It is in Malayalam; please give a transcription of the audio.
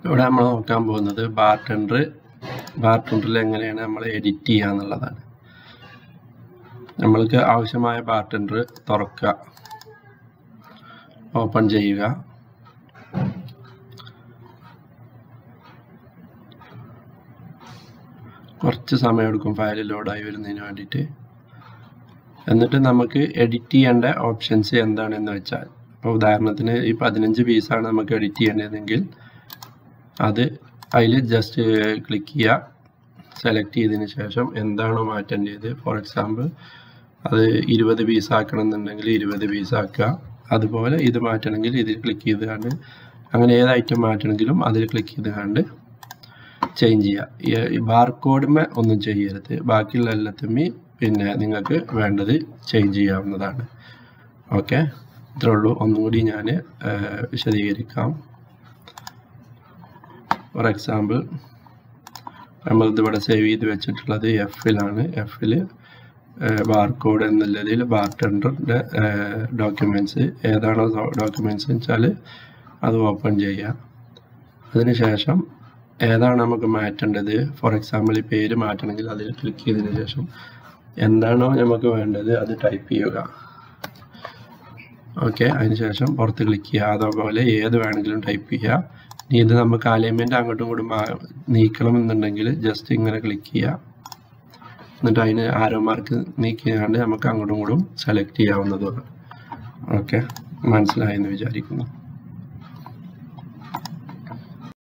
ഇവിടെ നമ്മൾ നോക്കാൻ പോകുന്നത് ബാർ ടെൻഡർ ബാർ ടെൻഡറിൽ എങ്ങനെയാണ് നമ്മൾ എഡിറ്റ് ചെയ്യുക എന്നുള്ളതാണ് നമ്മൾക്ക് ആവശ്യമായ ബാർ ടെൻഡർ തുറക്കുക ഓപ്പൺ ചെയ്യുക കുറച്ച് സമയം എടുക്കും ഫയൽ ലോഡായി വരുന്നതിന് വേണ്ടിയിട്ട് എന്നിട്ട് നമുക്ക് എഡിറ്റ് ചെയ്യേണ്ട ഓപ്ഷൻസ് എന്താണെന്ന് വെച്ചാൽ ഇപ്പോൾ ഉദാഹരണത്തിന് ഈ പതിനഞ്ച് പീസാണ് നമുക്ക് എഡിറ്റ് ചെയ്യേണ്ടതെങ്കിൽ അത് അതിൽ ജസ്റ്റ് ക്ലിക്ക് ചെയ്യുക സെലക്ട് ചെയ്തതിന് ശേഷം എന്താണോ മാറ്റേണ്ടത് ഫോർ എക്സാമ്പിൾ അത് ഇരുപത് പീസ് ആക്കണം എന്നുണ്ടെങ്കിൽ ഇരുപത് പീസ് ആക്കുക അതുപോലെ ഇത് മാറ്റണമെങ്കിൽ ഇതിൽ ക്ലിക്ക് ചെയ്ത് കണ്ട് അങ്ങനെ ഏത് ഐറ്റം മാറ്റണമെങ്കിലും അതിൽ ക്ലിക്ക് ചെയ്ത് കണ്ട് ചേഞ്ച് ചെയ്യുക ഈ ബാർകോഡുമേ ഒന്നും ചെയ്യരുത് ബാക്കിയുള്ള എല്ലാത്തുമ്മി പിന്നെ നിങ്ങൾക്ക് വേണ്ടത് ചേഞ്ച് ചെയ്യാവുന്നതാണ് ഓക്കെ ഇത്രേ ഉള്ളൂ ഒന്നും കൂടി ഞാൻ വിശദീകരിക്കാം ഫോർ എക്സാമ്പിൾ നമ്മളിത് ഇവിടെ സേവ് ചെയ്ത് വെച്ചിട്ടുള്ളത് എഫിലാണ് എഫിൽ ബാർകോഡ് എന്നുള്ളതിൽ ബാർ ടെൻഡറിൻ്റെ ഡോക്യുമെൻറ്റ്സ് ഏതാണോ ഡോക്യുമെൻറ്റ്സ് വെച്ചാൽ അത് ഓപ്പൺ ചെയ്യുക അതിനുശേഷം ഏതാണ് നമുക്ക് മാറ്റേണ്ടത് ഫോർ എക്സാമ്പിൾ ഈ പേര് മാറ്റണമെങ്കിൽ അതിൽ ക്ലിക്ക് ചെയ്തതിന് ശേഷം എന്താണോ നമുക്ക് വേണ്ടത് അത് ടൈപ്പ് ചെയ്യുക ഓക്കെ അതിനുശേഷം പുറത്ത് ക്ലിക്ക് ചെയ്യുക അതേപോലെ ഏത് വേണമെങ്കിലും ടൈപ്പ് ചെയ്യുക ഇനി ഇത് നമുക്ക് അലൈൻമെൻറ്റ് അങ്ങോട്ടും ഇങ്ങോട്ടും നീക്കണം എന്നുണ്ടെങ്കിൽ ജസ്റ്റ് ഇങ്ങനെ ക്ലിക്ക് ചെയ്യുക എന്നിട്ട് അതിന് ആരോ മാർക്ക് നീക്കിയാണ്ട് നമുക്ക് അങ്ങോട്ടും ഇങ്ങോട്ടും സെലക്ട് ചെയ്യാവുന്നതാണ് ഓക്കെ മനസ്സിലായെന്ന് വിചാരിക്കുന്നു